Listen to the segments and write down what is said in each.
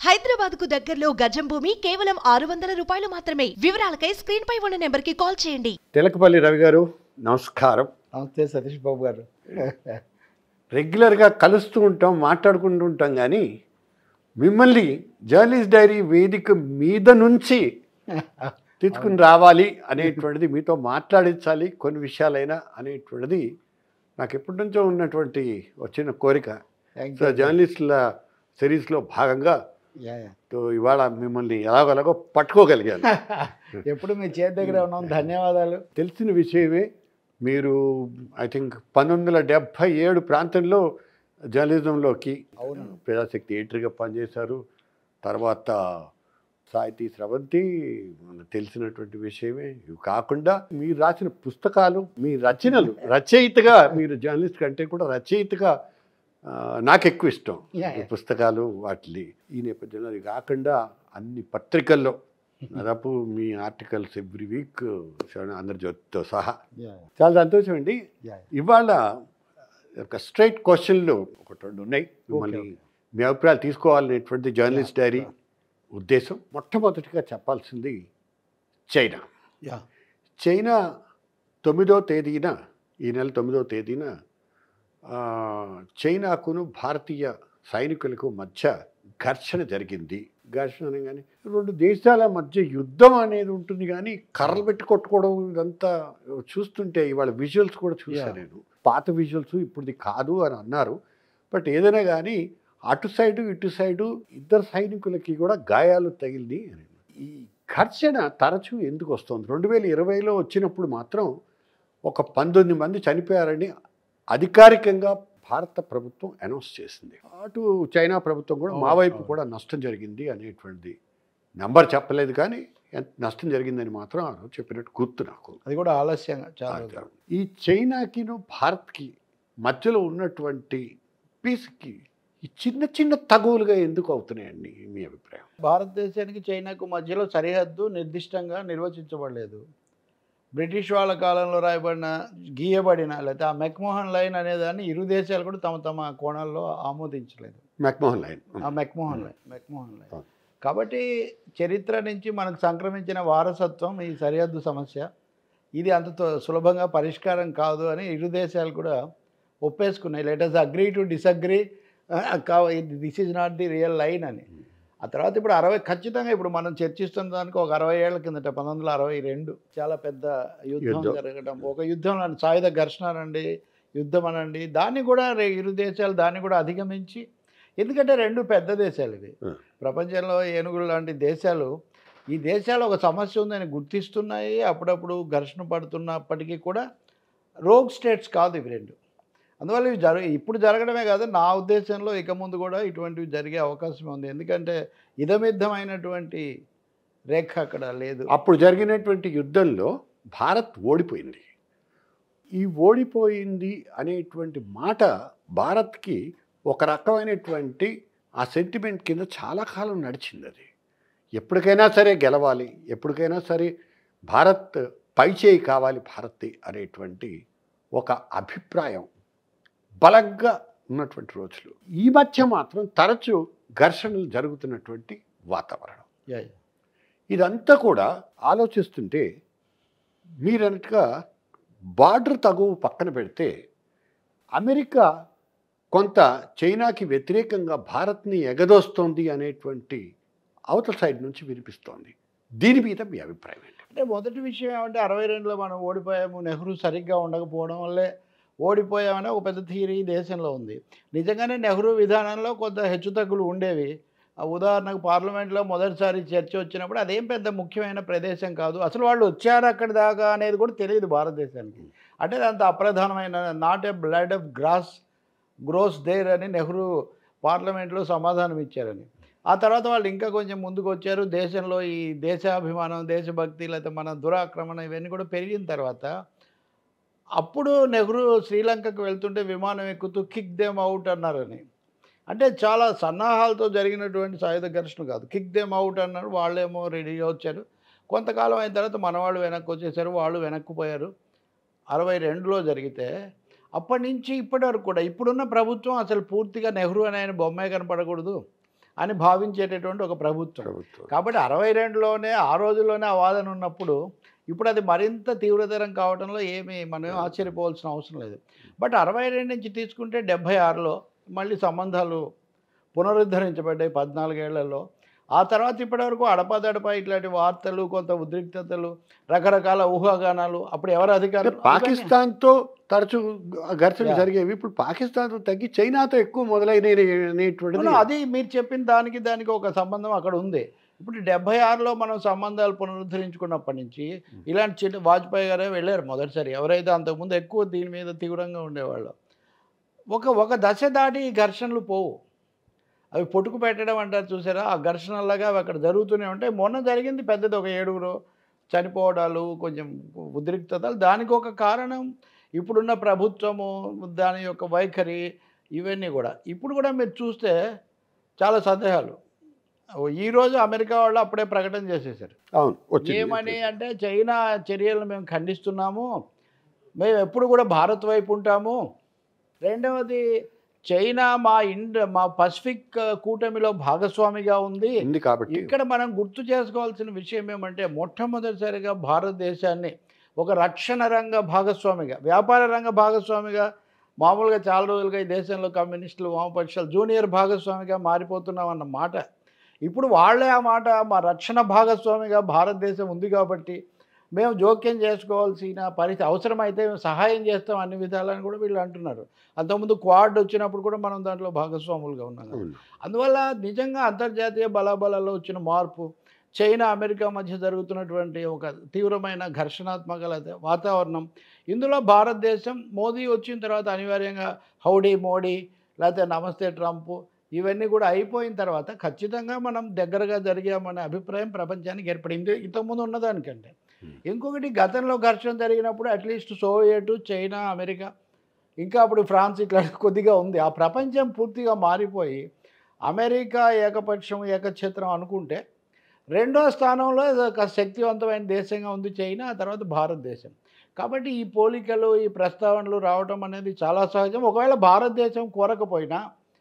హైదరాబాద్ కు దగ్గరలో గజం భూమి కేవలం ఆరు వందల రూపాయలు మాత్రమే వివరాలకై స్క్రీన్ పై ఉన్న నెంబర్ కి కాల్ చేయండి తిలకపల్లి రవి గారు నమస్కారం నమస్తే సతీష్ బాబు గారు రెగ్యులర్గా కలుస్తూ ఉంటాం మాట్లాడుకుంటూ ఉంటాం కానీ మిమ్మల్ని జర్నలిస్ట్ డైరీ వేదిక మీద నుంచి తీసుకుని రావాలి అనేటువంటిది మీతో మాట్లాడించాలి కొన్ని విషయాలైనా అనేటువంటిది నాకు ఎప్పటి నుంచో ఉన్నటువంటి వచ్చిన కోరిక థ్యాంక్ సో జర్నలిస్టుల సిరీస్లో భాగంగా తో ఇవాళ మిమ్మల్ని ఎలాగోలాగో పట్టుకోగలిగాను ఎప్పుడు మీ చేతి దగ్గర ఉన్నాం ధన్యవాదాలు తెలిసిన విషయమే మీరు ఐ థింక్ పంతొమ్మిది వందల డెబ్భై ఏడు ప్రాంతంలో జర్నలిజంలోకి అవును. ప్రజాశక్తి ఎడిటర్గా పనిచేశారు తర్వాత సాహితీ స్రవంతి మనకు తెలిసినటువంటి విషయమే ఇవి కాకుండా మీరు రాసిన పుస్తకాలు మీ రచనలు రచయితగా మీరు జర్నలిస్ట్ కంటే కూడా రచయితగా ఆ, నాకు ఎక్కువ ఇష్టం Yeah, ఈ yeah. పుస్తకాలు వాటిని ఈ నేపథ్యంలో అది కాకుండా అన్ని పత్రికల్లో దాదాపు మీ ఆర్టికల్స్ ఎవ్రీ వీక్ ఆంధ్రజ్యోతితో సహా Yeah, చాలా సంతోషం అండి yeah. ఇవాళ ఒక స్ట్రైట్ క్వశ్చన్లు ఒకటి రెండు ఉన్నాయి మిమ్మల్ని మీ అభిప్రాయాలు తీసుకోవాలనేటువంటి జర్నలిస్ట్ డైరీ ఉద్దేశం మొట్టమొదటిగా చెప్పాల్సింది చైనా Yeah. చైనా తొమ్మిదో తేదీన ఈ నెల తొమ్మిదో తేదీన ఆ, చైనాకును భారతీయ సైనికులకు మధ్య ఘర్షణ జరిగింది ఘర్షణ అనగానే రెండు దేశాల మధ్య యుద్ధం అనేది ఉంటుంది కానీ కర్రలు పెట్టి కొట్టుకోవడం ఇదంతా చూస్తుంటే ఇవాళ విజువల్స్ కూడా చూశాను Yeah. నేను పాత విజువల్స్ ఇప్పుడుది కాదు అని అన్నారు బట్ ఏదైనా కానీ అటు సైడు ఇటు సైడు ఇద్దరు సైనికులకి కూడా గాయాలు తగిలింది అని ఈ ఘర్షణ తరచూ ఎందుకు వస్తుంది రెండు వేల ఇరవైలో వచ్చినప్పుడు మాత్రం ఒక పంతొమ్మిది మంది చనిపోయారని అధికారికంగా భారత ప్రభుత్వం అనౌన్స్ చేసింది అటు చైనా ప్రభుత్వం కూడా మా అవును, వైపు అవును. కూడా నష్టం జరిగింది అనేటువంటిది నంబర్ చెప్పలేదు కానీ ఎంత నష్టం జరిగిందని మాత్రం ఆ రోజు చెప్పినట్టు గుర్తు నాకు అది కూడా ఆలస్యంగా చాలా అదే. ఈ చైనాకిను భారత్కి మధ్యలో ఉన్నటువంటి పీస్కి ఈ చిన్న చిన్న తగువులుగా ఎందుకు అవుతున్నాయండి మీ అభిప్రాయం భారతదేశానికి చైనాకు మధ్యలో సరిహద్దు నిర్దిష్టంగా నిర్వచించబడలేదు బ్రిటిష్ వాళ్ళ కాలంలో రాయబడిన గీయబడిన లేకపోతే ఆ మెక్మోహన్ లైన్ అనేదాన్ని ఇరు దేశాలు కూడా తమ తమ కోణాల్లో ఆమోదించలేదు మెక్మోహన్ లైన్ ఆ మెక్మోహన్ లైన్ మెక్మోహన్ లైన్ అవును. కాబట్టి చరిత్ర నుంచి మనకు సంక్రమించిన వారసత్వం ఈ సరిహద్దు సమస్య ఇది అంత తో- సులభంగా పరిష్కారం కాదు అని ఇరు దేశాలు కూడా ఒప్పేసుకున్నాయి letters agree to disagree this is not the real line అని ఆ తర్వాత ఇప్పుడు అరవై ఖచ్చితంగా ఇప్పుడు మనం చర్చిస్తున్న దానికి ఒక అరవై ఏళ్ల కిందట పంతొమ్మిది వందల అరవై రెండు చాలా పెద్ద యుద్ధం యుద్ధం. జరగడం ఒక యుద్ధంలో సాయుధ ఘర్షణ అనండి యుద్ధం అనండి దాన్ని కూడా రే- ఇరు దేశాలు దాన్ని కూడా అధిగమించి ఎందుకంటే రెండు పెద్ద దేశాలు ఇవి Hmm. ప్రపంచంలో ఏనుగులు లాంటి దేశాలు ఈ దేశాలు ఒక సమస్య ఉందని గుర్తిస్తున్నాయి అప్పుడప్పుడు ఘర్షణ పడుతున్నప్పటికీ కూడా రోగ్ స్టేట్స్ కాదు ఇవి రెండు అందువల్ల ఇవి జరగ ఇప్పుడు జరగడమే కాదు నా ఉద్దేశంలో ఇక ముందు కూడా ఇటువంటివి జరిగే అవకాశం ఉంది ఎందుకంటే ఇదమిద్దమైనటువంటి రేఖ అక్కడ లేదు అప్పుడు జరిగినటువంటి యుద్ధంలో భారత్ ఓడిపోయింది ఈ ఓడిపోయింది అనేటువంటి మాట భారత్కి ఒక రకమైనటువంటి ఆ సెంటిమెంట్ కింద చాలా కాలం నడిచింది అది ఎప్పటికైనా సరే గెలవాలి ఎప్పటికైనా సరే భారత్ పైచేయి కావాలి భారత్ అనేటువంటి ఒక అభిప్రాయం బలంగా ఉన్నటువంటి రోజులు ఈ మధ్య మాత్రం తరచూ ఘర్షణలు జరుగుతున్నటువంటి వాతావరణం యా, యా. ఇదంతా కూడా ఆలోచిస్తుంటే మీరన్నట్టుగా బార్డర్ తగువ పక్కన పెడితే అమెరికా కొంత చైనాకి వ్యతిరేకంగా భారత్ని ఎగదోస్తోంది అనేటువంటి అవతల సైడ్ నుంచి వినిపిస్తోంది దీని మీద మీ అభిప్రాయం ఏంటి అంటే మొదటి విషయం ఏమంటే అరవై రెండులో మనం ఓడిపోయాము నెహ్రూ సరిగ్గా ఉండకపోవడం వల్లే ఓడిపోయామని ఒక పెద్ద థియరీ ఈ దేశంలో ఉంది నిజంగానే నెహ్రూ విధానంలో కొంత హెచ్చుతగ్గులు ఉండేవి ఆ ఉదాహరణకు పార్లమెంట్లో మొదటిసారి చర్చ వచ్చినప్పుడు అదేం పెద్ద ముఖ్యమైన ప్రదేశం కాదు అసలు వాళ్ళు వచ్చారు అక్కడి దాకా అనేది కూడా తెలియదు భారతదేశానికి అంటే అంత అప్రధానమైన not a blade of grass grows there అని నెహ్రూ పార్లమెంట్లో సమాధానం ఇచ్చారని ఆ తర్వాత వాళ్ళు ఇంకా కొంచెం ముందుకు వచ్చారు దేశంలో ఈ దేశాభిమానం దేశభక్తి లేకపోతే మన దురాక్రమణ ఇవన్నీ కూడా పెరిగిన తర్వాత అప్పుడు నెహ్రూ శ్రీలంకకు వెళ్తుంటే విమానం ఎక్కుతూ కిక్ దేమ్ అవుట్ అన్నారని అంటే చాలా సన్నాహాలతో జరిగినటువంటి సాయుధ ఘర్షణ కాదు కిక్ దేమ్ అవుట్ అన్నారు వాళ్ళేమో రెడీగా వచ్చారు కొంతకాలం అయిన తర్వాత మనవాళ్ళు వెనక్కి వచ్చేసారు వాళ్ళు వెనక్కి పోయారు అరవై రెండులో జరిగితే అప్పటి నుంచి ఇప్పటి వరకు కూడా ఇప్పుడున్న ప్రభుత్వం అసలు పూర్తిగా నెహ్రూ అనే ఆయన బొమ్మే కనపడకూడదు అని భావించేటటువంటి ఒక ప్రభుత్వం ప్రభుత్వం కాబట్టి అరవై రెండులోనే ఆ రోజుల్లోనే ఆ వాదన ఉన్నప్పుడు ఇప్పుడు అది మరింత తీవ్రతరం కావడంలో ఏమీ మనం ఆశ్చర్యపోవాల్సిన అవసరం లేదు బట్ అరవై రెండు నుంచి తీసుకుంటే డెబ్భై ఆరులో మళ్ళీ సంబంధాలు పునరుద్ధరించబడ్డాయి పద్నాలుగేళ్లలో ఆ తర్వాత ఇప్పటివరకు అడపాదడప ఇట్లాంటి వార్తలు కొంత ఉద్రిక్తతలు రకరకాల ఊహాగానాలు అప్పుడు ఎవరు అంటే అధికారులు పాకిస్తాన్తో తరచు ఘర్షణ Yeah. జరిగేవి ఇప్పుడు పాకిస్తాన్తో తగ్గి చైనాతో ఎక్కువ మొదలైనవి అనేటువంటిది అవును, అది మీరు చెప్పిన దానికి దానికి ఒక సంబంధం అక్కడ ఉంది ఇప్పుడు డెబ్బై ఆరులో మనం సంబంధాలు పునరుద్ధరించుకున్నప్పటి నుంచి ఇలాంటి చిన్న వాజ్పేయి గారే వెళ్ళారు మొదటిసారి ఎవరైతే అంతకుముందు ఎక్కువ దీని మీద తీవ్రంగా ఉండేవాళ్ళు ఒక ఒక దశ దాటి ఈ ఘర్షణలు పోవు అవి పొట్టుకు పెట్టడం అంటారు చూసారా ఆ ఘర్షణలాగా అవి అక్కడ జరుగుతూనే ఉంటాయి మొన్న జరిగింది పెద్దది ఒక ఏడుగురు చనిపోవడాలు కొంచెం ఉద్రిక్తతలు దానికి ఒక కారణం ఇప్పుడున్న ప్రభుత్వము దాని యొక్క వైఖరి ఇవన్నీ కూడా ఇప్పుడు కూడా మీరు చూస్తే చాలా సందేహాలు ఓ ఈరోజు అమెరికా వాళ్ళు అప్పుడే ప్రకటన చేసేసారు అవును వచ్చింది ఏమని అంటే చైనా చర్యలను మేము ఖండిస్తున్నాము మేము ఎప్పుడు కూడా భారత్ వైపు ఉంటాము రెండవది చైనా మా ఇండ్ మా పసిఫిక్ ఆ, కూటమిలో భాగస్వామిగా ఉంది ఉంది కాబట్టి ఇక్కడ మనం గుర్తు చేసుకోవాల్సిన విషయం ఏమంటే మొట్టమొదటిసారిగా భారతదేశాన్ని ఒక రక్షణ రంగ భాగస్వామిగా వ్యాపార రంగ భాగస్వామిగా మామూలుగా చాలా రోజులుగా ఈ దేశంలో కమ్యూనిస్టులు వామపక్షాలు జూనియర్ భాగస్వామిగా మారిపోతున్నాం అన్న మాట ఇప్పుడు వాళ్ళే ఆ మాట మా రక్షణ భాగస్వామిగా భారతదేశం ఉంది కాబట్టి మేము జోక్యం చేసుకోవాల్సిన పరిస్థితి అవసరమైతే మేము సహాయం చేస్తాం అన్ని విధాలని కూడా వీళ్ళు అంటున్నారు అంతకుముందు క్వాడ్ వచ్చినప్పుడు కూడా మనం దాంట్లో భాగస్వాములుగా ఉన్నాం కదా. అవును. అందువల్ల నిజంగా అంతర్జాతీయ బలాబలాల్లో వచ్చిన మార్పు చైనా అమెరికా మధ్య జరుగుతున్నటువంటి ఒక తీవ్రమైన ఘర్షణాత్మక లేకపోతే వాతావరణం ఇందులో భారతదేశం మోదీ వచ్చిన తర్వాత అనివార్యంగా హౌడీ మోడీ లేకపోతే నమస్తే ట్రంప్ ఇవన్నీ కూడా అయిపోయిన తర్వాత ఖచ్చితంగా మనం దగ్గరగా జరిగామనే అభిప్రాయం ప్రపంచానికి ఏర్పడింది ఇంతకుముందు ఉన్నదానికంటే ఇంకొకటి గతంలో ఘర్షణ జరిగినప్పుడు అట్లీస్ట్ సోవియట్ చైనా అమెరికా ఇంకా అప్పుడు ఫ్రాన్స్ ఇట్లా కొద్దిగా ఉంది ఆ ప్రపంచం పూర్తిగా మారిపోయి అమెరికా ఏకపక్షం ఏకఛత్రం అనుకుంటే రెండో స్థానంలో ఒక శక్తివంతమైన దేశంగా ఉంది చైనా ఆ తర్వాత భారతదేశం కాబట్టి ఈ పోలికలు ఈ ప్రస్తావనలు రావటం అనేది చాలా సహజం ఒకవేళ భారతదేశం కోరకపోయినా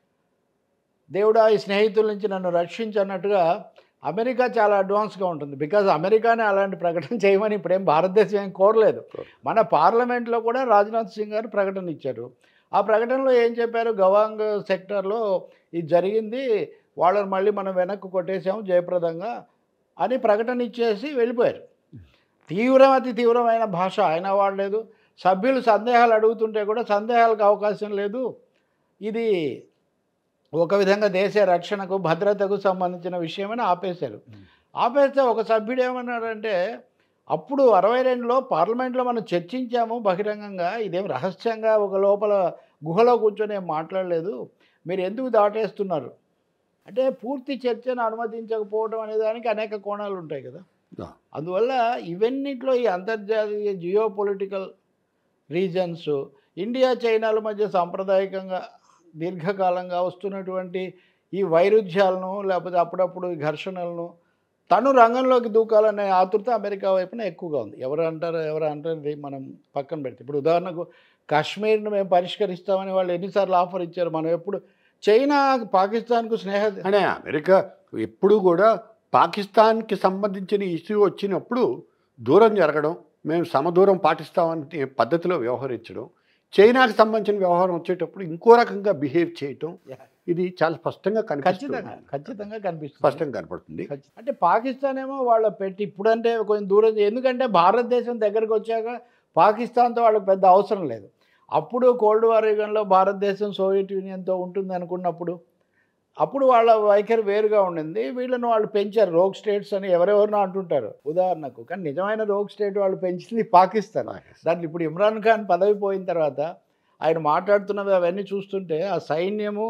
దేవుడా ఈ స్నేహితుల నుంచి నన్ను రక్షించన్నట్టుగా అమెరికా చాలా అడ్వాన్స్గా ఉంటుంది బికాజ్ అమెరికానే అలాంటి ప్రకటన చేయమని ఇప్పుడేం భారతదేశం ఏం కోరలేదు మన పార్లమెంట్లో కూడా రాజ్నాథ్ సింగ్ గారు ప్రకటన ఇచ్చారు ఆ ప్రకటనలో ఏం చెప్పారు గవాంగ్ సెక్టర్లో ఇది జరిగింది వాళ్ళని మళ్ళీ మనం వెనక్కి కొట్టేసాము జయప్రదంగా అని ప్రకటన ఇచ్చేసి వెళ్ళిపోయారు తీవ్రం అతి తీవ్రమైన భాష ఆయన వాడలేదు సభ్యులు సందేహాలు అడుగుతుంటే కూడా సందేహాలకు అవకాశం లేదు ఇది ఒక విధంగా దేశ రక్షణకు భద్రతకు సంబంధించిన విషయమని ఆపేశారు ఆపేస్తే ఒక సభ్యుడు ఏమన్నాడంటే అప్పుడు అరవై రెండులో పార్లమెంట్లో మనం చర్చించాము బహిరంగంగా ఇదేం రహస్యంగా ఒక లోపల గుహలో కూర్చొని ఏం మాట్లాడలేదు మీరు ఎందుకు దాటేస్తున్నారు అంటే పూర్తి చర్చను అనుమతించకపోవడం అనే దానికి అనేక కోణాలు ఉంటాయి కదా Yeah. అందువల్ల ఇవన్నిట్లో ఈ అంతర్జాతీయ జియో పొలిటికల్ రీజన్స్ ఇండియా చైనాల మధ్య సాంప్రదాయకంగా దీర్ఘకాలంగా వస్తున్నటువంటి ఈ వైరుధ్యాలను లేకపోతే అప్పుడప్పుడు ఈ ఘర్షణలను తను రంగంలోకి దూకాలనే ఆతృత అమెరికా వైపున ఎక్కువగా ఉంది ఎవరు అంటారు ఎవరు అంటారు మనం పక్కన పెడితే ఇప్పుడు ఉదాహరణకు కాశ్మీర్ను మేము పరిష్కరిస్తామని వాళ్ళు ఎన్నిసార్లు ఆఫర్ ఇచ్చారు మనం ఎప్పుడు చైనా పాకిస్తాన్కు స్నేహ అంటే అమెరికా ఎప్పుడు కూడా పాకిస్తాన్కి సంబంధించిన ఇష్యూ వచ్చినప్పుడు దూరం జరగడం మేము సమదూరం పాటిస్తామనే పద్ధతిలో వ్యవహరించడం చైనాకి సంబంధించిన వ్యవహారం వచ్చేటప్పుడు ఇంకో రకంగా బిహేవ్ చేయటం ఇది చాలా స్పష్టంగా ఖచ్చితంగా కనిపిస్తుంది ఖచ్చితంగా కనిపిస్తుంది స్పష్టంగా కనపడుతుంది ఖచ్చి- అంటే పాకిస్తాన్ ఏమో వాళ్ళ పెట్టి ఇప్పుడంటే కొంచెం దూరం ఎందుకంటే భారతదేశం దగ్గరకు వచ్చాక పాకిస్తాన్తో వాళ్ళకి పెద్ద అవసరం లేదు అప్పుడు కోల్డ్ వార్ యుగంలో భారతదేశం సోవియట్ యూనియన్తో ఉంటుంది అనుకున్నప్పుడు అప్పుడు వాళ్ళ వైఖరి వేరుగా ఉండింది వీళ్ళను వాళ్ళు పెంచారు రోగ్ స్టేట్స్ అని ఎవరెవరినో అంటుంటారు ఉదాహరణకు కానీ నిజమైన రోగ్ స్టేట్ వాళ్ళు పెంచింది పాకిస్తాన్ దాంట్లో ఇప్పుడు ఇమ్రాన్ ఖాన్ పదవి పోయిన తర్వాత ఆయన మాట్లాడుతున్నవి అవన్నీ చూస్తుంటే ఆ సైన్యము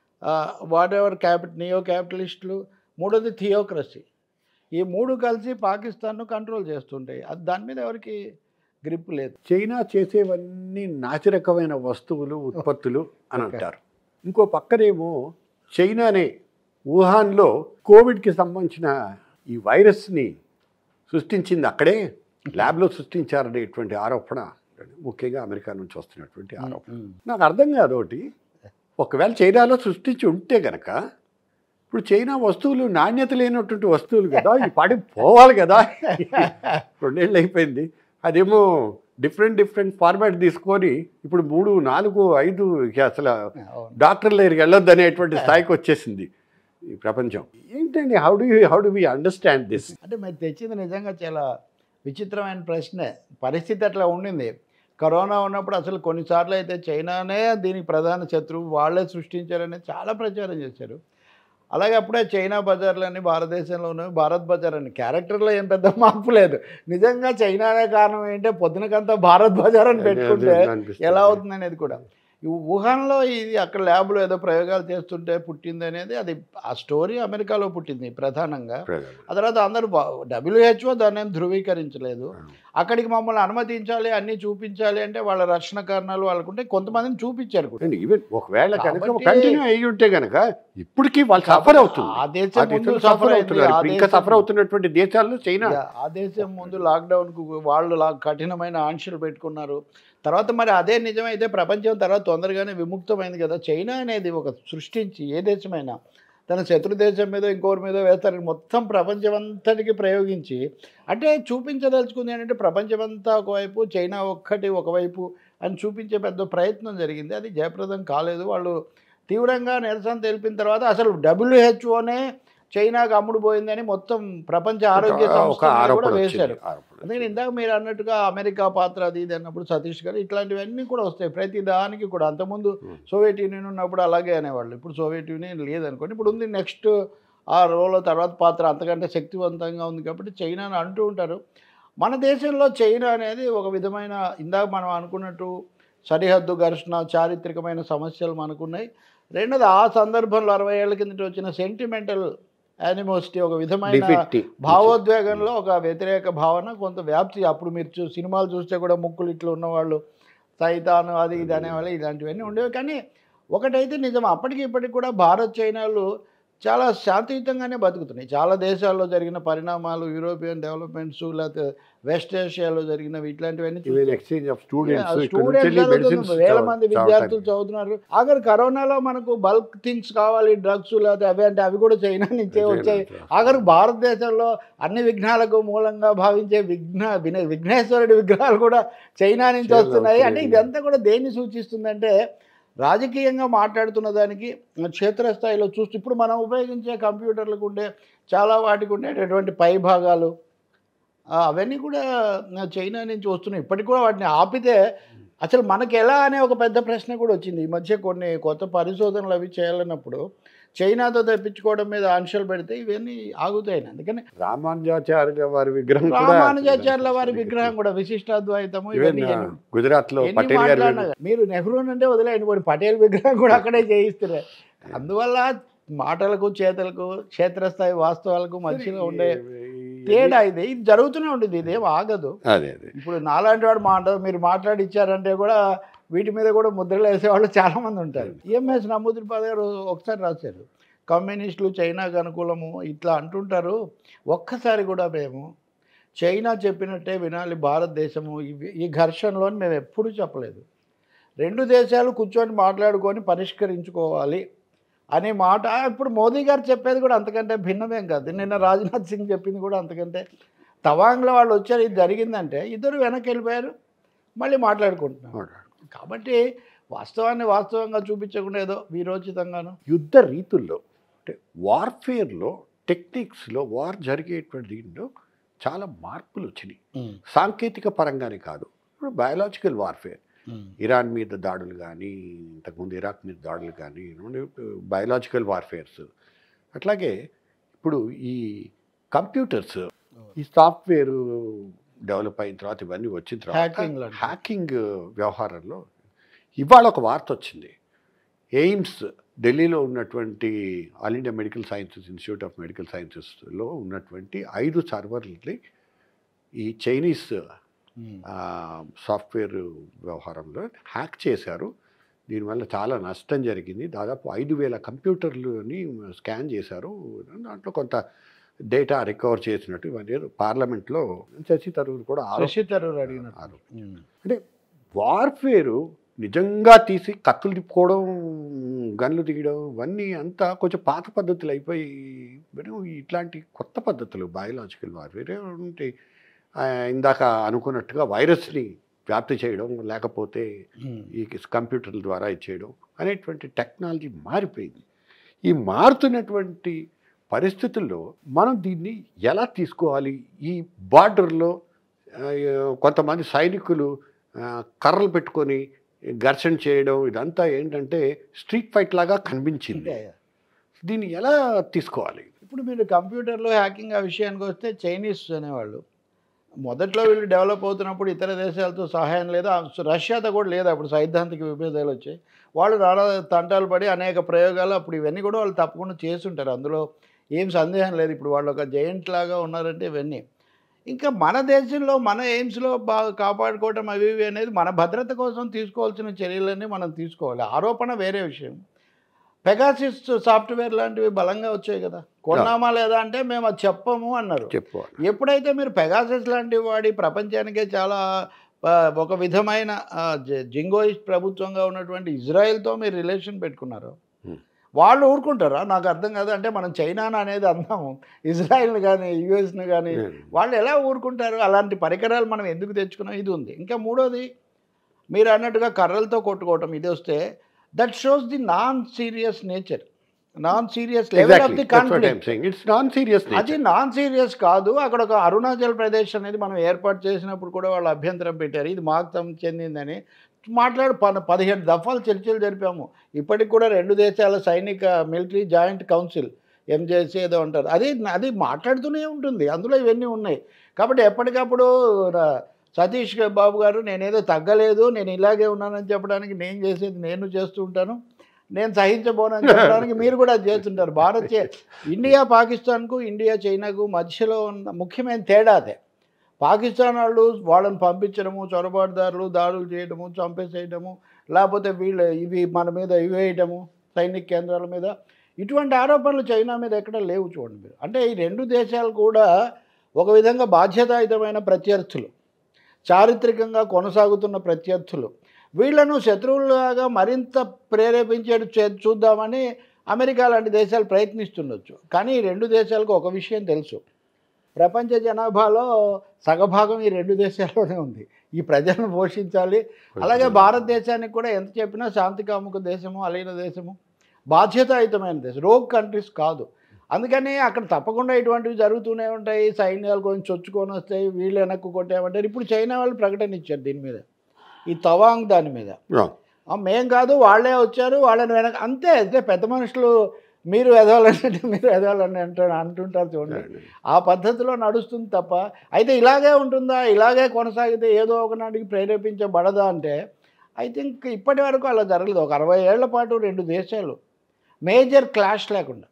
whatever capita neo capitalists మూడోది థియోక్రసీ ఈ మూడు కలిసి పాకిస్తాన్ను కంట్రోల్ చేస్తుంటాయి అది దాని మీద ఎవరికి గ్రిప్ లేదు చైనా చేసేవన్నీ నాసిరకమైన వస్తువులు ఉత్పత్తులు అని అంటారు ఇంకో పక్కనేమో చైనానే వుహాన్లో కోవిడ్కి సంబంధించిన ఈ వైరస్ని సృష్టించింది అక్కడే ల్యాబ్లో సృష్టించారనేటువంటి ఆరోపణ ముఖ్యంగా అమెరికా నుంచి వస్తున్నటువంటి ఆరోపణ నాకు అర్థం కాదు ఒకటి ఒకవేళ చైనాలో సృష్టించి ఉంటే గనక ఇప్పుడు చైనా వస్తువులు నాణ్యత లేనటువంటి వస్తువులు కదా ఈ పాటి పోవాలి కదా రెండేళ్ళు అయిపోయింది అదేమో డిఫరెంట్ డిఫరెంట్ ఫార్మాట్ తీసుకొని ఇప్పుడు మూడు నాలుగు ఐదు ఇక అసలు అవును. డాక్టర్ల దగ్గరికి వెళ్ళొద్దు అనేటువంటి స్థాయికి వచ్చేసింది ఈ ప్రపంచం ఏంటండి how do how do we understand this అంటే మీరు తెచ్చింది నిజంగా చాలా విచిత్రమైన ప్రశ్నే పరిస్థితి అట్లా ఉండింది కరోనా ఉన్నప్పుడు అసలు కొన్నిసార్లు అయితే చైనానే దీనికి ప్రధాన శత్రువు వాళ్ళే సృష్టించారని చాలా ప్రచారం చేశారు అలాగే అప్పుడే చైనా బజార్లని భారతదేశంలో ఉన్నవి భారత్ బజార్ అని క్యారెక్టర్లో ఏం పెద్ద మార్పు లేదు నిజంగా చైనానే కారణం ఏంటంటే పొద్దునకంతా భారత్ బజార్ అని పెట్టుకుంటే ఎలా అవుతుంది అనేది కూడా ఈ వుహాన్లో ఇది అక్కడ ల్యాబ్లో ఏదో ప్రయోగాలు చేస్తుంటే పుట్టింది అనేది అది ఆ స్టోరీ అమెరికాలో పుట్టింది ప్రధానంగా ఆ తర్వాత అందరూ డబ్ల్యూహెచ్ఓ దాన్ని ఏం ధృవీకరించలేదు అక్కడికి మమ్మల్ని అనుమతించాలి అన్నీ చూపించాలి అంటే వాళ్ళ రక్షణ కారణాలు వాళ్ళకుంటే కొంతమందిని చూపించారు కూడా ఈవెన్ ఒకవేళ కనుక కాబట్టి- కంటిన్యూ అయ్యి ఉంటే కనుక ఇప్పటికీ వాళ్ళు సఫర్ అవుతుంది ఆ ఆ దేశం ముందు దేశాలు సఫర్ సఫర్ అయింది అవుతున్నారు ఆ ఇప్పుడు ఇంకా దేశం- సఫర్ అవుతున్నటువంటి దేశాల్లో చైనా ఆ దేశం ముందు లాక్డౌన్ కు వాళ్ళు లా- కఠినమైన ఆంక్షలు పెట్టుకున్నారు తర్వాత మరి అదే నిజమైతే ప్రపంచం తర్వాత తొందరగానే విముక్తమైంది కదా చైనా అనేది ఒక సృష్టించి ఏ దేశమైనా తన శత్రు దేశం మీద ఇంకోరి మీద వేస్తారని మొత్తం ప్రపంచం అంతటికి ప్రయోగించి అంటే చూపించదలుచుకుంది ఏంటంటే ప్రపంచమంతా ఒకవైపు చైనా ఒక్కటి ఒకవైపు అని చూపించే పెద్ద ప్రయత్నం జరిగింది అది జయప్రదం కాలేదు వాళ్ళు తీవ్రంగా నిరసన తెలిపిన తర్వాత అసలు డబ్ల్యూహెచ్ఓనే చైనాకు అమ్ముడు పోయిందని మొత్తం ప్రపంచ ఆరోగ్య ఒక సంస్థ మీద ఆరోపణ కూడా వచ్చింది. వేశారు ఆరోపణ అందుకని ఇందాక మీరు అన్నట్టుగా అమెరికా పాత్ర అది ఇది అన్నప్పుడు సతీష్ గారు ఇట్లాంటివన్నీ కూడా వస్తాయి ప్రతి దానికి కూడా అంతకుముందు Hmm. సోవియట్ యూనియన్ ఉన్నప్పుడు అలాగే అనేవాళ్ళు ఇప్పుడు సోవియట్ యూనియన్ లేదనుకోండి ఇప్పుడు ఉంది నెక్స్ట్ ఆ రోల్ తర్వాత పాత్ర అంతకంటే శక్తివంతంగా ఉంది కాబట్టి చైనాని అంటూ ఉంటారు మన దేశంలో చైనా అనేది ఒక విధమైన ఇందాక మనం అనుకున్నట్టు సరిహద్దు ఘర్షణ చారిత్రకమైన సమస్యలు మనకున్నాయి రెండోది ఆ సందర్భంలో అరవై ఏళ్ళ కిందట వచ్చిన సెంటిమెంటల్ యానిమోసిటీ ఒక విధమైన Defeat. భావోద్వేగంలో ఒక వ్యతిరేక భావన కొంత వ్యాప్తి అప్పుడు మీరు చూ సినిమాలు చూస్తే కూడా ముక్కులు ఇట్లా ఉన్నవాళ్ళు సైతాను అది ఇది అనేవాళ్ళు ఇలాంటివన్నీ ఉండేవి కానీ ఒకటైతే నిజం అప్పటికి ఇప్పటికి కూడా భారత్ చైనాలు చాలా శాంతియుతంగానే బతుకుతున్నాయి చాలా దేశాల్లో జరిగిన పరిణామాలు యూరోపియన్ డెవలప్మెంట్స్ లేకపోతే వెస్ట్ ఏషియాలో జరిగినవి ఇట్లాంటివన్నీ చూస్తే even exchange of students students చదువుతున్నారు వేల మంది విద్యార్థులు చదువుతున్నారు ఆఖరి కరోనాలో మనకు బల్క్ థింగ్స్ కావాలి డ్రగ్స్ లేకపోతే అవి అంటే అవి కూడా చైనా నుంచే వచ్చాయి ఆఖరి భారతదేశంలో అన్ని విఘ్నాలకు మూలంగా భావించే విఘ్న విన- విఘ్నేశ్వరుడి విగ్రహాలు కూడా చైనా నుంచి చైనా వస్తున్నాయి అంటే వస్తున్నాయి. ఇదంతా కూడా దేన్ని సూచిస్తుందంటే రాజకీయంగా మాట్లాడుతున్న దానికి క్షేత్రస్థాయిలో చూస్తూ ఇప్పుడు మనం ఉపయోగించే కంప్యూటర్లకు ఉండే చాలా వాటికి ఉండేటటువంటి పై భాగాలు ఆ, అవన్నీ కూడా చైనా నుంచి వస్తున్నాయి ఇప్పటికి కూడా వాటిని ఆపితే అసలు మనకి ఎలా అనే ఒక పెద్ద ప్రశ్న కూడా వచ్చింది ఈ మధ్య కొన్ని కొత్త పరిశోధనలు అవి చేయాలన్నప్పుడు చైనాతో తెప్పించుకోవడం మీద ఆంక్షలు పెడితే ఇవన్నీ ఆగుతాయి అందుకని రామానుజాచార్య వారి విగ్రహం కూడా రామానుజాచార్యుల వారి విగ్రహం కూడా విశిష్టాద్వైతము ఈవెన్ ఇవన్నీ ఎన్ని- గుజరాత్ లో ఎన్ని పటేల్ గారి మాట్లాడినా మీరు నెహ్రూ అంటే వదిలేయండి పోనీ పటేల్ విగ్రహం కూడా అక్కడే చేయిస్తారు అందువల్ల మాటలకు చేతలకు క్షేత్రస్థాయి వాస్తవాలకు మధ్యలో ఉండే తేడా ఇది ఇది జరుగుతూనే ఉండేది ఇదేం ఆగదు అదే అదే ఇప్పుడు నాలాంటి వాడు మాట మీరు మాట్లాడి ఇచ్చారంటే కూడా వీటి మీద కూడా ముద్రలు వేసేవాళ్ళు చాలామంది ఉంటారు ఈఎంఎస్ నమూద్రిపాద గారు ఒకసారి రాశారు కమ్యూనిస్టులు చైనాకు అనుకూలము ఇట్లా అంటుంటారు ఒక్కసారి కూడా మేము చైనా చెప్పినట్టే వినాలి భారతదేశము ఇవి- ఈ ఘర్షణలో మేము ఎప్పుడూ చెప్పలేదు రెండు దేశాలు కూర్చొని మాట్లాడుకొని పరిష్కరించుకోవాలి అనే మాట ఇప్పుడు మోదీ గారు చెప్పేది కూడా అంతకంటే భిన్నమేం కాదు నిన్న రాజ్నాథ్ సింగ్ చెప్పింది కూడా అంతకంటే తవాంగ్లో వాళ్ళు వచ్చారు ఇది జరిగిందంటే ఇద్దరు వెనక్కి వెళ్ళిపోయారు మళ్ళీ మాట్లాడుకుంటున్నారు కాబట్టి వాస్తవాన్ని వాస్తవంగా చూపించకుండా ఏదో వీరోచితంగాను యుద్ధ రీతుల్లో అంటే వార్ఫేర్లో టెక్నిక్స్లో వార్ జరిగేటువంటి దీంట్లో చాలా మార్పులు వచ్చినాయి సాంకేతిక పరంగానే కాదు ఇప్పుడు బయాలజికల్ వార్ఫేర్ ఇరాన్ మీద దాడులు కానీ ఇంతకుముందు ఇరాక్ మీద దాడులు కానీ బయాలజికల్ వార్ఫేర్స్ అట్లాగే ఇప్పుడు ఈ కంప్యూటర్స్ ఈ సాఫ్ట్వేర్ డెవలప్ అయిన తర్వాత ఇవన్నీ వచ్చిన తర్వాత Hacking లాంటివి. హ్యాకింగ్ వ్యవహారంలో ఇవాళ ఒక వార్త వచ్చింది ఎయిమ్స్ ఢిల్లీలో ఉన్నటువంటి all India medical sciences institute of medical సైన్సెస్లో ఉన్నటువంటి ఐదు సర్వర్లని ఈ చైనీస్ ఆ, సాఫ్ట్వేర్ వ్యవహారంలో హ్యాక్ చేశారు దీనివల్ల చాలా నష్టం జరిగింది దాదాపు ఐదు వేల కంప్యూటర్లని స్కాన్ చేశారు దాంట్లో కొంత డేటా రికవర్ చేసినట్టు ఇవన్నీ పార్లమెంట్లో శశి తరూర్ కూడా ఆరోప శశి తరూర్ అడిగినట్టు ఆరోప అంటే వార్ఫేరు నిజంగా తీసి కత్తులు తిప్పుకోవడం గన్లు దిగడం ఇవన్నీ అంతా కొంచెం పాత పద్ధతులు అయిపోయి వెరీ ఇట్లాంటి కొత్త పద్ధతులు బయోలాజికల్ వార్ వేరే ఉంటాయి ఆ, ఇందాక అనుకున్నట్టుగా వైరస్ని వ్యాప్తి చేయడం లేకపోతే ఈ కంప్యూటర్ల ద్వారా ఇచ్చేయడం అనేటువంటి టెక్నాలజీ మారిపోయింది ఈ మారుతున్నటువంటి పరిస్థితుల్లో మనం దీన్ని ఎలా తీసుకోవాలి ఈ బార్డర్లో ఆ, కొంతమంది సైనికులు ఆ, కర్రలు పెట్టుకొని ఘర్షణ చేయడం ఇదంతా ఏంటంటే స్ట్రీట్ ఫైట్ లాగా కనిపించింది అంటే దీన్ని ఎలా తీసుకోవాలి ఇప్పుడు మీరు కంప్యూటర్లో హ్యాకింగ్ ఆ విషయానికి వస్తే చైనీస్ అనేవాళ్ళు మొదట్లో వీళ్ళు డెవలప్ అవుతున్నప్పుడు ఇతర దేశాలతో సహాయం లేదు ఆ రష్యాతో కూడా లేదు అప్పుడు సైద్ధాంతిక విభేదాలు వచ్చాయి వాళ్ళు రాడా తంటాలు పడి అనేక ప్రయోగాలు అప్పుడు ఇవన్నీ కూడా వాళ్ళు తప్పకుండా చేస్తుంటారు అందులో ఏం సందేహం లేదు ఇప్పుడు వాళ్ళు ఒక జయంట్ లాగా ఉన్నారంటే ఇవన్నీ ఇంకా మన దేశంలో మన ఎయిమ్స్లో బాగా కాపాడుకోవటం అవి ఇవి అనేది మన భద్రత కోసం తీసుకోవాల్సిన చర్యలన్నీ మనం తీసుకోవాలి ఆరోపణ వేరే విషయం పెగాసిస్ సాఫ్ట్వేర్ లాంటివి బలంగా వచ్చాయి కదా కొన్నామా లేదా అంటే మేము అది చెప్పము అన్నారు చెప్పుకోవాలి ఎప్పుడైతే మీరు పెగాసస్ లాంటివి వాడి ప్రపంచానికే చాలా ఆ, ఒక విధమైన ఆ, జ- జింగోయిస్ట్ ప్రభుత్వంగా ఉన్నటువంటి ఇజ్రాయెల్తో మీరు రిలేషన్ పెట్టుకున్నారు Hmm. వాళ్ళు ఊరుకుంటారా నాకు అర్థం కాదు అంటే మనం చైనాను అనేది అందాము ఇజ్రాయెల్ని కానీ యుఎస్ని కానీ వాళ్ళు ఎలా ఊరుకుంటారు అలాంటి పరికరాలు మనం ఎందుకు తెచ్చుకున్నాం ఇది ఉంది ఇంకా మూడోది మీరు అన్నట్టుగా కర్రలతో కొట్టుకోవటం ఇది వస్తే that shows the non serious nature non serious level of the conflict it's non serious అది నాన్ సీరియస్ కాదు అక్కడ ఒక అరుణాచల్ ప్రదేశ్ అనేది మనం ఏర్పాటు చేసినప్పుడు కూడా వాళ్ళు అభ్యంతరం పెట్టారు ఇది మాకు తమ చెందిందని మాట్లాడు ప పదిహేడు దఫాలు చర్చలు జరిపాము ఇప్పటికి కూడా రెండు దేశాల సైనిక మిలిటరీ జాయింట్ కౌన్సిల్ ఎంజేసీ ఏదో అంటారు అది అది మాట్లాడుతూనే ఉంటుంది అందులో ఇవన్నీ ఉన్నాయి కాబట్టి ఎప్పటికప్పుడు ర- సతీష్ బాబు గారు నేనేదో తగ్గలేదు నేను ఇలాగే ఉన్నానని చెప్పడానికి నేను చేసేది నేను చేస్తూ ఉంటాను నేను సహించబోనని చెప్పడానికి మీరు కూడా అది చేస్తుంటారు భారత్ చే- ఇండియా పాకిస్తాన్కు ఇండియా చైనాకు మధ్యలో ఉన్న ముఖ్యమైన తేడా అదే పాకిస్తాన్ వాళ్ళు వాళ్ళని పంపించడము చొరబాటుదారులు దాడులు చేయడము చంపేసేయడము లేకపోతే వీళ్ళు ఇవి మన మీద ఇవి వేయటము సైనిక కేంద్రాల మీద ఇటువంటి ఆరోపణలు చైనా మీద ఎక్కడ లేవు చూడండి మీరు అంటే ఈ రెండు దేశాలు కూడా ఒక విధంగా బాధ్యతాయుతమైన ప్రత్యర్థులు చారిత్రకంగా కొనసాగుతున్న ప్రత్యర్థులు వీళ్ళను శత్రువులుగా మరింత ప్రేరేపించేది చే- చూద్దామని అమెరికా లాంటి దేశాలు ప్రయత్నిస్తుండొచ్చు కానీ ఈ రెండు దేశాలకు ఒక విషయం తెలుసు ప్రపంచ జనాభాలో సగభాగం ఈ రెండు దేశాల్లోనే ఉంది ఈ ప్రజలను పోషించాలి అలాగే భారతదేశానికి కూడా ఎంత చెప్పినా శాంతి కాముక దేశము అలైన దేశము బాధ్యతాయుతమైన దేశం రోగ్ కంట్రీస్ కాదు అందుకని అక్కడ తప్పకుండా ఇటువంటివి జరుగుతూనే ఉంటాయి సైన్యాలు కొంచెం చొచ్చుకొని వస్తాయి వీళ్ళు వెనక్కు కొట్టామంటారు ఇప్పుడు చైనా వాళ్ళు ప్రకటన ఇచ్చారు దీని మీద ఈ తవాంగ్ దాని మీద ఆ, మేం కాదు వాళ్ళే వచ్చారు వాళ్ళని వెనక అంతే అంతే పెద్ద మనుషులు మీరు ఎదవాలంటే మీరు ఎదవాలని అంటూ అంటుంటారు చూడండి ఆ పద్ధతిలో నడుస్తుంది తప్ప అయితే ఇలాగే ఉంటుందా ఇలాగే కొనసాగితే ఏదో ఒకనాటికి ప్రేరేపించబడదా అంటే ఐ థింక్ ఇప్పటి వరకు అలా జరగలేదు ఒక అరవై ఏళ్ల పాటు రెండు దేశాలు మేజర్ క్లాష్ లేకుండా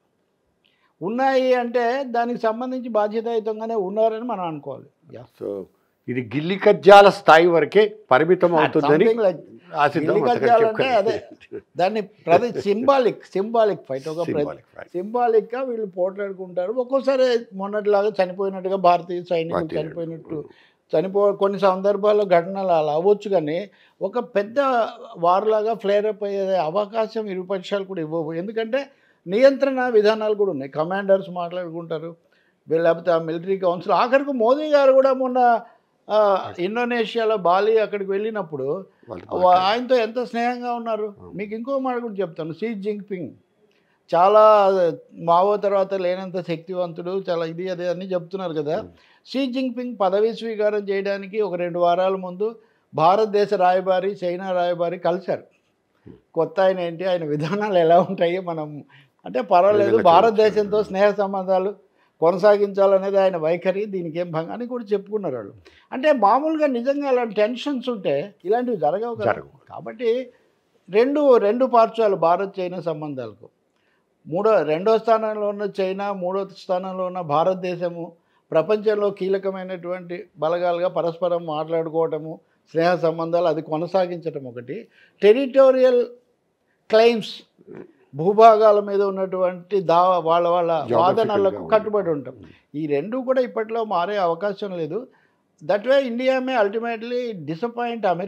ఉన్నాయి అంటే దానికి సంబంధించి బాధ్యతాయుతంగానే ఉన్నారని మనం అనుకోవాలి సో ఇది గిల్లి కజ్జాల స్థాయి వరకే పరిమితం అవుతుందని Something like ఆశిద్దాం గిల్లి అంతకంటే కజ్జాలంటే ఎక్కువ అదే. దాన్ని ప్రతి సింబాలిక్ సింబాలిక్ ఫైట్ ఒక Symbolic fight. సింబాలిక్గా వీళ్ళు పోట్లాడుకుంటారు ఒక్కోసారి మొన్నటిలాగా చనిపోయినట్టుగా భారతీయ సైనికులు భారతీయులు. చనిపోయినట్టు చనిపో కొన్ని సందర్భాల్లో ఘటనలు అలా అవ్వచ్చు కానీ ఒక పెద్ద వార్లాగా ఫ్లేరప్ అయ్యే అవకాశం ఇరు పక్షాలు కూడా ఇవ్వవు ఎందుకంటే నియంత్రణ విధానాలు కూడా ఉన్నాయి కమాండర్స్ మాట్లాడుకుంటారు వీళ్ళు లేకపోతే ఆ మిలిటరీ కౌన్సిల్ ఆఖరికి మోదీ గారు కూడా మొన్న ఆ, ఇండోనేషియాలో బాలి అక్కడికి వెళ్ళినప్పుడు వాళ్ళతో వా- ఆయనతో ఎంత స్నేహంగా ఉన్నారు మీకు ఇంకో మాట కూడా చెప్తాను షీ జింగ్పింగ్ చాలా మావో తర్వాత లేనంత శక్తివంతుడు చాలా ఇది అది అని చెప్తున్నారు కదా షీ జింగ్పింగ్ పదవీ స్వీకారం చేయడానికి ఒక రెండు వారాల ముందు భారతదేశ రాయబారి చైనా రాయబారి కలిశారు కొత్త ఆయన ఏంటి ఆయన విధానాలు ఎలా ఉంటాయి మనం అంటే పర్వాలేదు ప్రజలకు భారతదేశంతో స్నేహ సంబంధాలు కొనసాగించాలనేది ఆయన వైఖరి దీనికి ఏం భంగం అని కూడా చెప్పుకున్నారు వాళ్ళు అంటే మామూలుగా నిజంగా అలాంటి టెన్షన్స్ ఉంటే ఇలాంటివి జరగవు కదా జరగవు. కాబట్టి రెండు రెండు పార్శ్వాలు భారత్ చైనా సంబంధాలకు మూడో రెండో స్థానంలో ఉన్న చైనా మూడో స్థానంలో ఉన్న భారతదేశము ప్రపంచంలో కీలకమైనటువంటి బలగాలుగా పరస్పరం మాట్లాడుకోవటము స్నేహ సంబంధాలు అది కొనసాగించటం ఒకటి టెరిటోరియల్ క్లెయిమ్స్ భూభాగాల మీద ఉన్నటువంటి దా వాళ్ళ వాళ్ళ Geographical వాదనలకు గా కట్టుబడి ఉంటాం ఈ రెండు కూడా ఇప్పట్లో మారే అవకాశం లేదు that way India may ultimately disappoint America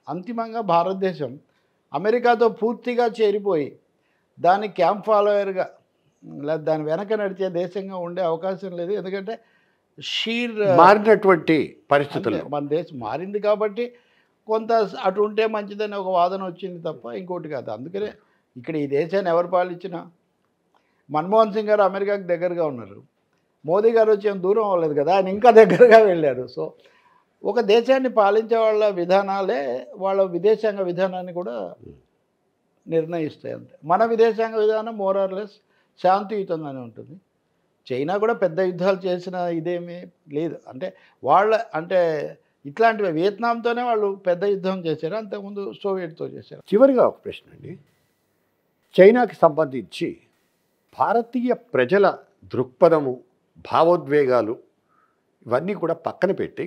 అంతిమంగా భారతదేశం అమెరికాతో పూర్తిగా చేరిపోయి దాని క్యాంప్ ఫాలోయర్గా లేదా దాని వెనక నడిచే దేశంగా ఉండే అవకాశం లేదు ఎందుకంటే షీర్ మారినటువంటి పరిస్థితుల్లో అంతే, మన దేశం మారింది కాబట్టి కొంత అటు ఉంటే మంచిదని ఒక వాదన వచ్చింది తప్ప ఇంకోటి కాదు అందుకనే ఇక్కడ ఈ దేశాన్ని ఎవరు పాలించినా మన్మోహన్ సింగ్ గారు అమెరికాకి దగ్గరగా ఉన్నారు మోదీ గారు వచ్చి ఏం దూరం అవ్వలేదు కదా ఆయన ఇంకా దగ్గరగా వెళ్ళారు సో ఒక దేశాన్ని పాలించే వాళ్ళ విధానాలే వాళ్ళ విదేశాంగ విధానాన్ని కూడా నిర్ణయిస్తాయి అంతే మన విదేశాంగ విధానం మోరార్లెస్ శాంతియుతంగానే ఉంటుంది చైనా కూడా పెద్ద యుద్ధాలు చేసిన ఇదేమీ లేదు అంటే వాళ్ళ అంటే ఇట్లాంటివి వియత్నాంతోనే వాళ్ళు పెద్ద యుద్ధం చేశారు అంతకుముందు సోవియట్తో చేశారు చివరిగా ఒక ప్రశ్న అండి చైనాకి సంబంధించి భారతీయ ప్రజల దృక్పథము భావోద్వేగాలు ఇవన్నీ కూడా పక్కన పెట్టి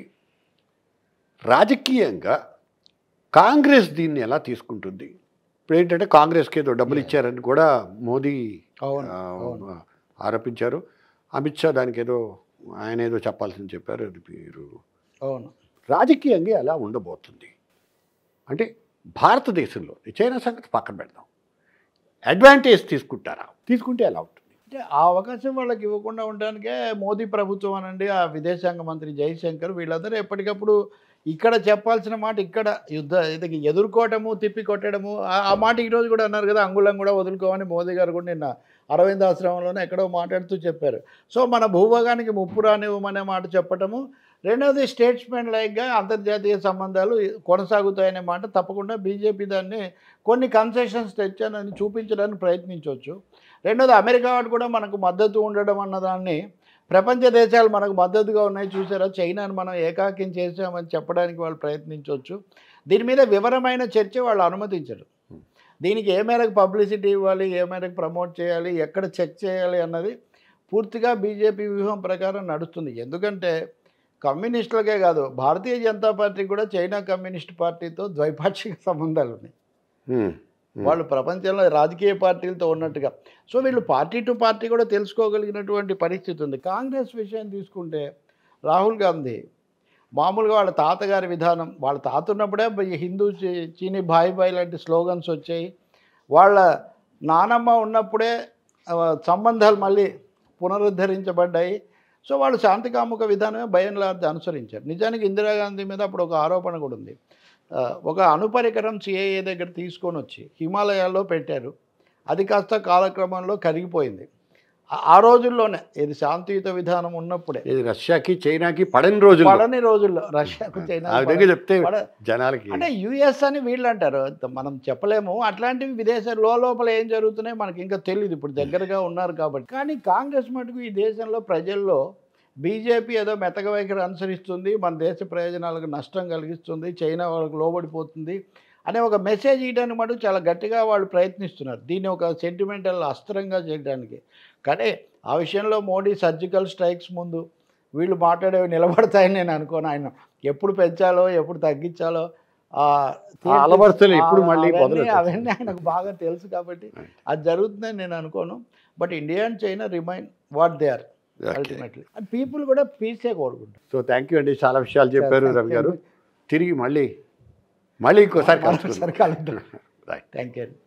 రాజకీయంగా కాంగ్రెస్ దీన్ని ఎలా తీసుకుంటుంది ఇప్పుడు ఏంటంటే కాంగ్రెస్కి ఏదో డబ్బులు ఇచ్చారని కూడా మోదీ అవును ఆ, అవును. ఆరోపించారు అమిత్ షా దానికి ఏదో ఆయన ఏదో చెప్పాల్సింది చెప్పారు అది మీరు అవును రాజకీయంగా ఎలా ఉండబోతుంది అంటే భారతదేశంలో చైనా సంగతి పక్కన పెడదాం అడ్వాంటేజ్ తీసుకుంటారా తీసుకుంటే ఎలా ఉంటుంది అంటే ఆ అవకాశం వాళ్ళకి ఇవ్వకుండా ఉండడానికే మోదీ ప్రభుత్వం అనండి ఆ విదేశాంగ మంత్రి జైశంకర్ వీళ్ళందరూ ఎప్పటికప్పుడు ఇక్కడ చెప్పాల్సిన మాట ఇక్కడ యుద్ధ ఇది ఎదుర్కోవటము తిప్పి కొట్టడము ఆ- ఆ మాట ఈరోజు కూడా అన్నారు కదా అంగుళం కూడా వదులుకోమని మోదీ గారు కూడా నిన్న అరవింద్ ఆశ్రమంలోనే ఎక్కడో మాట్లాడుతూ చెప్పారు సో మన భూభాగానికి ముప్పు రానివ్వమనే మాట చెప్పటము రెండవది స్టేట్స్మెన్ లైక్గా అంతర్జాతీయ సంబంధాలు కొనసాగుతాయనే మాట తప్పకుండా బీజేపీ దాన్ని కొన్ని కన్సెషన్స్ తెచ్చానని చూపించడానికి ప్రయత్నించవచ్చు రెండోది అమెరికా వాడు కూడా మనకు మద్దతు ఉండడం అన్నదాన్ని ప్రపంచ దేశాలు మనకు మద్దతుగా ఉన్నాయి చూసారా చైనాను మనం ఏకాకిం చేసామని చెప్పడానికి వాళ్ళు ప్రయత్నించవచ్చు దీని మీద వివరమైన చర్చ వాళ్ళు అనుమతించరు దీనికి ఏ మేరకు పబ్లిసిటీ ఇవ్వాలి ఏ మేరకు ప్రమోట్ చేయాలి ఎక్కడ చెక్ చేయాలి అన్నది పూర్తిగా బీజేపీ వ్యూహం ప్రకారం నడుస్తుంది ఎందుకంటే కమ్యూనిస్టులకే కాదు భారతీయ జనతా పార్టీ కూడా చైనా కమ్యూనిస్ట్ పార్టీతో ద్వైపాక్షిక సంబంధాలు ఉన్నాయి హ్మ్. వాళ్ళు ప్రపంచంలో రాజకీయ పార్టీలతో ఉన్నట్టుగా సో వీళ్ళు పార్టీ టు పార్టీ కూడా తెలుసుకోగలిగినటువంటి పరిస్థితి ఉంది కాంగ్రెస్ విషయం తీసుకుంటే రాహుల్ గాంధీ మామూలుగా వాళ్ళ తాతగారి విధానం వాళ్ళ తాత ఉన్నప్పుడే ఈ హిందూ చీ- చీనీ బాయ్ బాయ్ లాంటి స్లోగన్స్ వచ్చాయి వాళ్ళ నానమ్మ ఉన్నప్పుడే ఆ, సంబంధాలు మళ్ళీ పునరుద్ధరించబడ్డాయి సో వాళ్ళు శాంతికాముక విధానమే భయం లార్జ్ అనుసరించారు నిజానికి ఇందిరాగాంధీ మీద అప్పుడు ఒక ఆరోపణ కూడా ఉంది ఆ, ఒక అణుపరికరం సిఐఏ దగ్గర తీసుకొని వచ్చి హిమాలయాల్లో పెట్టారు అది కాస్త కాలక్రమంలో కరిగిపోయింది ఆ- ఆ రోజుల్లోనే ఇది శాంతియుత విధానం ఉన్నప్పుడే ఇది రష్యాకి చైనాకి పడని రోజులు పడని రోజుల్లో రష్యాకు చైనా ఆ విధంగా చెప్తే పడ- జనాలకి అంటే యుఎస్ అని వీళ్ళు అంటారు అంత మనం చెప్పలేము అట్లాంటివి విదేశ లోపల ఏం జరుగుతున్నాయి మనకి ఇంకా తెలియదు ఇప్పుడు దగ్గరగా ఉన్నారు కాబట్టి కానీ కాంగ్రెస్ మటుకు ఈ దేశంలో ప్రజల్లో బీజేపీ ఏదో మెతక వైఖరి అనుసరిస్తుంది మన దేశ ప్రయోజనాలకు నష్టం కలిగిస్తుంది చైనా వాళ్ళకి లోబడిపోతుంది అనే ఒక మెసేజ్ ఇవ్వడానికి మటుకు చాలా గట్టిగా వాళ్ళు ప్రయత్నిస్తున్నారు దీన్ని ఒక సెంటిమెంటల్ అస్త్రంగా చేయడానికి కానీ ఆ విషయంలో మోడీ సర్జికల్ స్ట్రైక్స్ ముందు వీళ్ళు మాట్లాడేవి నిలబడతాయని నేను అనుకోను ఆయన ఎప్పుడు పెంచాలో ఎప్పుడు తగ్గించాలో ఆ ఆ అలవరుసలు ఎప్పుడు ఆ- మళ్ళీ అవన్నీ- మొదలెట్టారు. అవన్నీ ఆయనకు బాగా తెలుసు కాబట్టి అది జరుగుతుందని నేను అనుకోను but India and China remain what they are ultimately and people కూడా పీసే కోరుకుంటారు సో థ్యాంక్ యూ అండి చాలా విషయాలు చెప్పారు Thank రవి you. గారు తిరిగి మళ్ళీ మళ్ళీ ఇంకోసారి కలుసుకుందాం సరే కలుద్దాం రైట్ థ్యాంక్ యూ